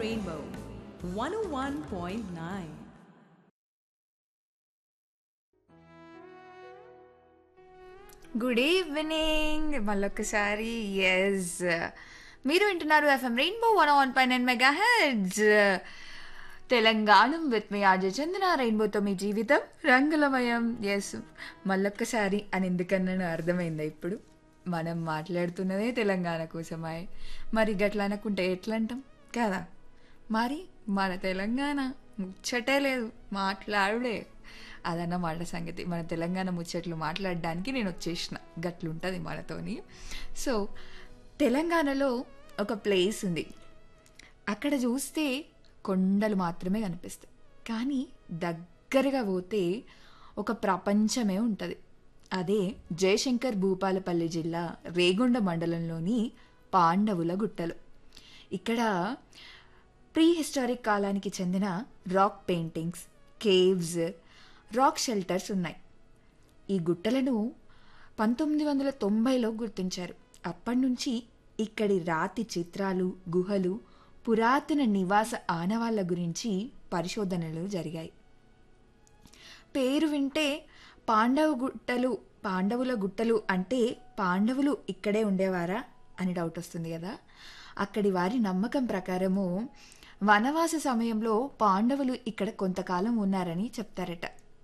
Rainbow 101.9. Good evening మళ్ళొక్కసారి yes మీరు వింటున్నారు ఎఫ్ఎం రెయిన్బో వన్ వన్ పై nine mega heads Telangana with me RJ Chandana రెయిన్బోతో మీ జీవితం రంగులమయం ఎస్ మళ్ళొక్కసారి అని ఎందుకన్నా అర్థమైందా ఇప్పుడు మనం మాట్లాడుతున్నదే తెలంగాణ కోసమే మరి గట్లా అనకుంటే ఎట్లా అంటాం కదా మరి మన తెలంగాణ ముచ్చటే లేదు మాట్లాడుడే అదన్నమాట సంగతి మన తెలంగాణ ముచ్చట్లు మాట్లాడడానికి నేను వచ్చేసిన గట్లుంటుంది మనతోని సో తెలంగాణలో ఒక ప్లేస్ ఉంది అక్కడ చూస్తే కొండలు మాత్రమే కనిపిస్తాయి కానీ దగ్గరగా పోతే ఒక ప్రపంచమే ఉంటుంది అదే జయశంకర్ భూపాలపల్లి జిల్లా రేగొండ మండలంలోని పాండవుల గుట్టలు ఇక్కడ ప్రీ హిస్టారిక్ కాలానికి చెందిన rock paintings caves rock shelters ఉన్నాయి ఈ గుట్టలను పంతొమ్మిది వందల తొంభైలో గుర్తించారు అప్పటి నుంచి ఇక్కడి రాతి చిత్రాలు గుహలు పురాతన నివాస ఆనవాళ్ళ గురించి పరిశోధనలు జరిగాయి పేరు వింటే పాండవ గుట్టలు పాండవుల గుట్టలు అంటే పాండవులు ఇక్కడే ఉండేవారా అని డౌట్ వస్తుంది కదా అక్కడి వారి నమ్మకం ప్రకారము వనవాస సమయంలో పాండవులు ఇక్కడ కొంతకాలం ఉన్నారని చెప్తారట